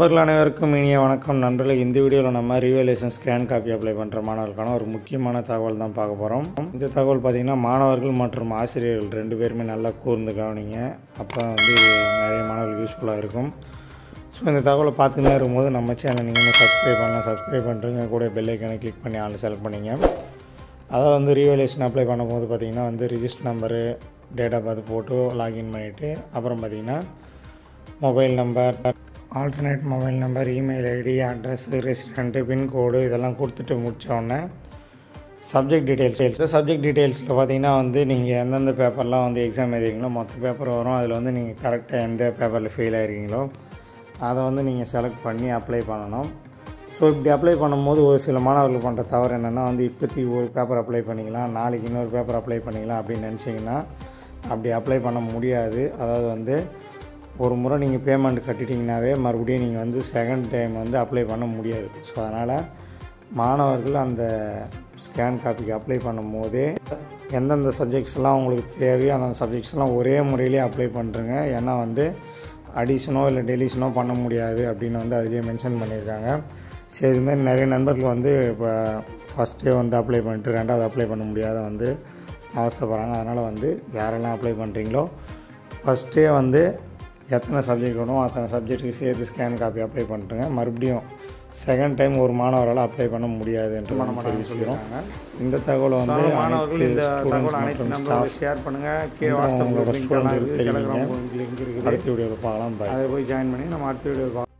நண்பர்கள் அனைவருக்கும் இனிய வணக்கம் நண்பர்கள் இந்த வீடியோவில் நம்ம ரிவலேஷன் ஸ்கேன் காப்பி அப்ளை பண்ணுற மாணவர்களுக்கான ஒரு முக்கியமான தகவல் தான் பார்க்க போகிறோம் இந்த தகவல் பார்த்திங்கன்னா மாணவர்கள் மற்றும் ஆசிரியர்கள் ரெண்டு பேருமே நல்லா கூர்ந்து கவனிங்க அப்போ வந்து இது நிறைய மாணவர்களுக்கு யூஸ்ஃபுல்லாக இருக்கும் ஸோ இந்த தகவலை பார்த்துக்கிட்டே இருக்கும்போது நம்ம சேனல் நீங்கள் சப்ஸ்கிரைப் பண்ணலாம் சப்ஸ்கிரைப் பண்ணுறீங்க கூட பெல் ஐக்கனை கிளிக் பண்ணி ஆள் செலக்ட் பண்ணிங்க அதாவது வந்து ரீவேலேஷன் அப்ளை பண்ணும்போது பார்த்திங்கன்னா வந்து register number date of birth போட்டு லாகின் பண்ணிவிட்டு அப்புறம் பார்த்திங்கன்னா mobile number alternate mobile number email ID address resident pincode இதெல்லாம் கொடுத்துட்டு முடிச்ச உடனே சப்ஜெக்ட் டீட்டெயில்ஸ் சப்ஜெக்ட் டீட்டெயில்ஸில் பார்த்தீங்கன்னா வந்து நீங்கள் எந்தெந்த பேப்பர்லாம் வந்து எக்ஸாம் எழுதிங்களோ மொத்த பேப்பர் வரும் அதில் வந்து நீங்கள் கரெக்டாக எந்த பேப்பரில் ஃபெயில் ஆயிருக்கீங்களோ அதை வந்து நீங்கள் செலக்ட் பண்ணி அப்ளை பண்ணணும் ஸோ இப்படி அப்ளை பண்ணும்போது ஒரு சில மாணவர்கள் பண்ணுற தவறு என்னென்னா வந்து இப்போதைக்கு ஒரு பேப்பர் அப்ளை பண்ணிக்கலாம் நாளைக்கு இன்னொரு பேப்பர் அப்ளை பண்ணிக்கலாம் அப்படின்னு நினச்சிங்கன்னா அப்படி அப்ளை பண்ண முடியாது அதாவது வந்து ஒரு முறை நீங்கள் பேமெண்ட் கட்டிட்டீங்கனாவே மறுபடியும் நீங்கள் வந்து செகண்ட் டைம் வந்து அப்ளை பண்ண முடியாது ஸோ அதனால் மாணவர்கள் அந்த ஸ்கேன் காப்பிக்கு அப்ளை பண்ணும் போதே எந்தெந்த சப்ஜெக்ட்ஸ்லாம் உங்களுக்கு தேவையோ அந்தந்த சப்ஜெக்ட்ஸ்லாம் ஒரே முறையிலே அப்ளை பண்ணுறங்க ஏன்னா வந்து அடிஷனோ இல்லை டெலிஷனோ பண்ண முடியாது அப்படின்னு வந்து அதிலே மென்ஷன் பண்ணியிருக்காங்க சரி இதுமாரி நிறைய நண்பர்கள் வந்து இப்போ ஃபஸ்ட்டே வந்து அப்ளை பண்ணிட்டு ரெண்டாவது அப்ளை பண்ண முடியாத வந்து அவசரப்படுறாங்க அதனால் வந்து யாரெல்லாம் அப்ளை பண்ணுறீங்களோ ஃபஸ்ட்டே வந்து எத்தனை சப்ஜெக்ட் வேணும் அத்தனை சப்ஜெக்ட்டுக்கு சேர்த்து ஸ்கேன் காப்பி அப்ளை பண்ணிட்டுங்க மறுபடியும் செகண்ட் டைம் ஒரு மாணவரால் அப்ளை பண்ண முடியாது என்று நம்ம தெரிவிச்சுக்கிறோம் இந்த தகவலை வந்து மாணவர்கள் இந்த தகவல் அனைத்து அனைத்து மற்றும் நம்பர்களுக்கு ஸ்டாஃப் ஷேர் பண்ணுங்கள் கீழே வாட்ஸ்அப் உங்களோட குரூப் லிங்க் ஸ்டூடெண்ட்ஸுக்கு இருக்குது தெரிவிங்க டெலிகிராம் லிங்க் இருக்குது அடுத்த வீடியோவில் பார்க்கலாம் பாய் அதை போய் ஜாயின் பண்ணி நம்ம அடுத்த வீடியோ